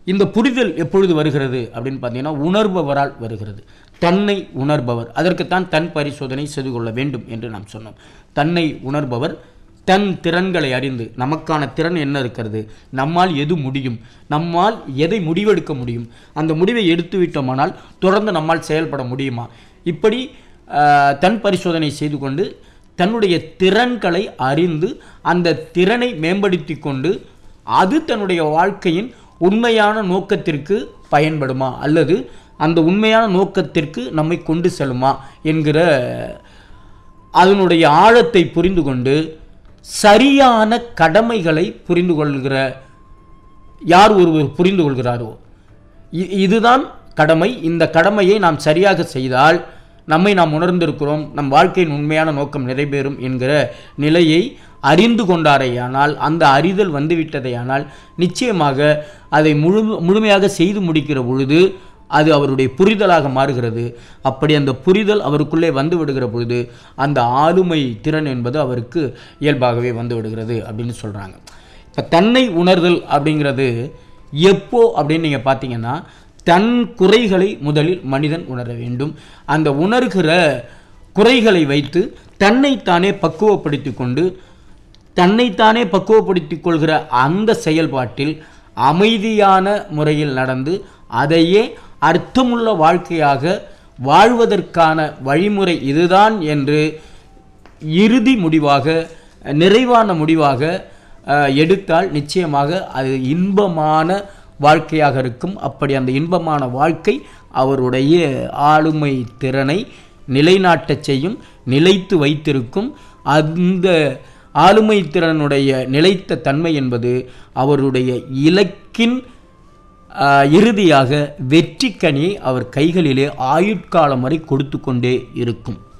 இந்த புரிதல் எப்பொழுது வருகிறது அப்படின்னு பார்த்தீங்கன்னா உணர்பவரால் வருகிறது தன்னை உணர்பவர் அதற்குத்தான் தன் பரிசோதனை செய்து கொள்ள வேண்டும் என்று நாம் சொன்னோம் தன்னை உணர்பவர் தன் திறன்களை அறிந்து நமக்கான திறன் என்ன இருக்கிறது நம்மால் எது முடியும் நம்மால் எதை முடிவெடுக்க முடியும் அந்த முடிவை எடுத்து விட்டோமானால் தொடர்ந்து நம்மால் செயல்பட முடியுமா இப்படி ஆஹ், தன் பரிசோதனை செய்து கொண்டு தன்னுடைய திறன்களை அறிந்து அந்த திறனை மேம்படுத்தி கொண்டு அது தன்னுடைய வாழ்க்கையின் உண்மையான நோக்கத்திற்கு பயன்படுமா அல்லது அந்த உண்மையான நோக்கத்திற்கு நம்மை கொண்டு செல்லுமா என்கிற அதனுடைய ஆழத்தை புரிந்து கொண்டு சரியான கடமைகளை புரிந்து கொள்கிற யார் ஒருவர் புரிந்து கொள்கிறாரோ இ- இதுதான் கடமை இந்த கடமையை நாம் சரியாக செய்தால் நம்மை நாம் உணர்ந்திருக்கிறோம் நம் வாழ்க்கையின் உண்மையான நோக்கம் நிறைவேறும் என்கிற நிலையை அறிந்து கொண்டாரேயானால் அந்த அறிதல் வந்துவிட்டதேயானால் நிச்சயமாக அதை முழு முழுமையாக செய்து முடிக்கிற பொழுது அது அவருடைய புரிதலாக மாறுகிறது அப்படி அந்த புரிதல் அவருக்குள்ளே வந்து விடுகிற பொழுது அந்த ஆளுமை திறன் என்பது அவருக்கு இயல்பாகவே வந்து விடுகிறது அப்படின்னு சொல்கிறாங்க இப்போ தன்னை உணர்தல் அப்படிங்கிறது எப்போ அப்படின்னு நீங்கள் பார்த்தீங்கன்னா தன் குறைகளை முதலில் மனிதன் உணர வேண்டும் அந்த உணர்கிற குறைகளை வைத்து தன்னைத்தானே பக்குவப்படுத்தி கொண்டு தன்னைத்தானே பக்குவப்படுத்திக் கொள்கிற அந்த செயல்பாட்டில் அமைதியான முறையில் நடந்து அதையே அர்த்தமுள்ள வாழ்க்கையாக வாழ்வதற்கான வழிமுறை இதுதான் என்று இறுதி முடிவாக நிறைவான முடிவாக அஹ், எடுத்தால் நிச்சயமாக அது இன்பமான வாழ்க்கையாக இருக்கும் அப்படி அந்த இன்பமான வாழ்க்கை அவருடைய ஆளுமை திறனை நிலைநாட்டச் செய்யும் நிலைத்து வைத்திருக்கும் அந்த ஆளுமை திறனுடைய நிலைத்த தன்மை என்பது அவருடைய இலக்கின் ஆஹ், இறுதியாக வெற்றிக்கனியை அவர் கைகளிலே ஆயுட்காலம் வரை கொடுத்து கொண்டே இருக்கும்